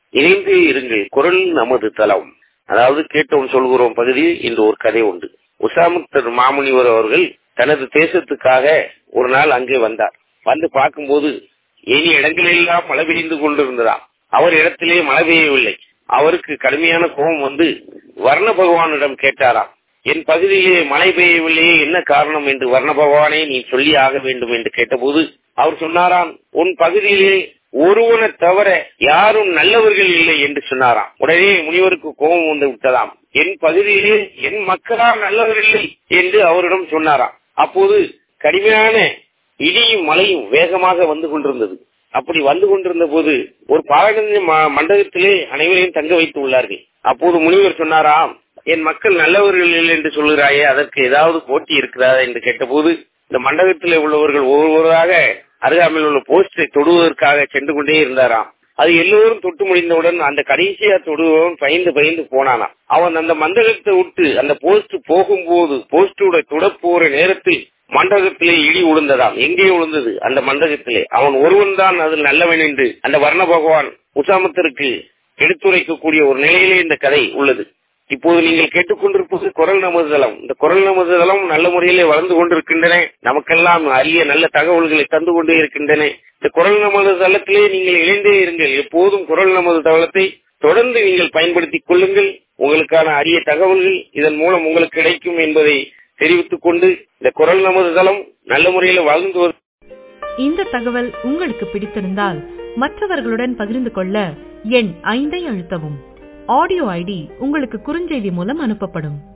இணைந்து இருங்கள் குரல் நமது தளம் அதாவது கேட்டோம் சொல்கிறோம் பகுதியில் இன்று ஒரு கதை உண்டு உசாமுத்தர் மாமுனிவர் அவர்கள் தனது தேசத்துக்காக ஒரு நாள் அங்கே வந்தார் வந்து பார்க்கும்போது இனி இடங்களெல்லாம் மழை பெய்து கொண்டிருந்ததாம் அவர் இடத்திலே மழை பெய்யவில்லை அவருக்கு கடுமையான கோபம் வந்து வர்ண பகவானிடம் கேட்டாராம் என் பகுதியிலே மழை பெய்யவில்லையே என்ன காரணம் என்று வர்ண பகவானே நீ சொல்லி ஆக வேண்டும் என்று கேட்டபோது அவர் சொன்னாராம் உன் பகுதியிலே ஒருவனை தவிர யாரும் நல்லவர்கள் இல்லை என்று சொன்னாராம் உடனே முனிவருக்கு கோபம் வந்து விட்டதாம் என் பகுதியிலே என் மக்களா நல்லவர்கள் இல்லை என்று அவரிடம் சொன்னாராம் அப்போது கடுமையான இடியும் மழையும் வேகமாக வந்து கொண்டிருந்தது அப்படி வந்து கொண்டிருந்த போது ஒரு பாரத மண்டபத்திலே அனைவரையும் தங்க வைத்து உள்ளார்கள் அப்போது முனிவர் சொன்னாராம் என் மக்கள் நல்லவர்கள் இல்லை என்று சொல்கிறாயே அதற்கு ஏதாவது போட்டி இருக்கிறதா என்று கேட்டபோது இந்த மண்டபத்திலே உள்ளவர்கள் ஒவ்வொருவராக அருகாமையில் உள்ள போஸ்டை தொடுவதற்காக சென்று கொண்டே இருந்தாராம் அது எல்லோரும் தொட்டு முடிந்தவுடன் அந்த கடைசியா தொடுவவன் பயந்து பயந்து போனானா அவன் அந்த மண்டபத்தை விட்டு அந்த போஸ்ட் போகும்போது போஸ்டோட தொட போற நேரத்தில் மண்டபத்திலே இடி உளுந்ததாம் எங்கே உளுந்தது அந்த மண்டபத்திலே அவன் ஒருவன் தான் அதில் நல்லவன் என்று அந்த வர்ண பகவான் உசாமத்திற்கு எடுத்துரைக்கக்கூடிய ஒரு நிலையிலே இந்த கதை உள்ளது இப்போது நீங்கள் கேட்டுக்கொண்டிருப்பது குரல் நமது தளம் இந்த குரல் நமது தளம் நல்ல முறையிலே வளர்ந்து கொண்டிருக்கின்றன நமக்கெல்லாம் அரிய நல்ல தகவல்களை தந்து கொண்டே இருக்கின்றன இந்த குரல் நமது தளத்திலே நீங்கள் இணைந்தே இருங்கள் எப்போதும் குரல் நமது தளத்தை தொடர்ந்து நீங்கள் பயன்படுத்திக் கொள்ளுங்கள் உங்களுக்கான அரிய தகவல்கள் இதன் மூலம் உங்களுக்கு கிடைக்கும் என்பதை தெரிவித்துக் கொண்டு இந்த குரல் நமது தளம் நல்ல முறையில் வளர்ந்து இந்த தகவல் உங்களுக்கு பிடித்திருந்தால் மற்றவர்களுடன் பகிர்ந்து கொள்ள எண் ஐந்தை அழுத்தவும் ஆடியோ ஐடி உங்களுக்கு குறுஞ்செய்தி மூலம் அனுப்பப்படும்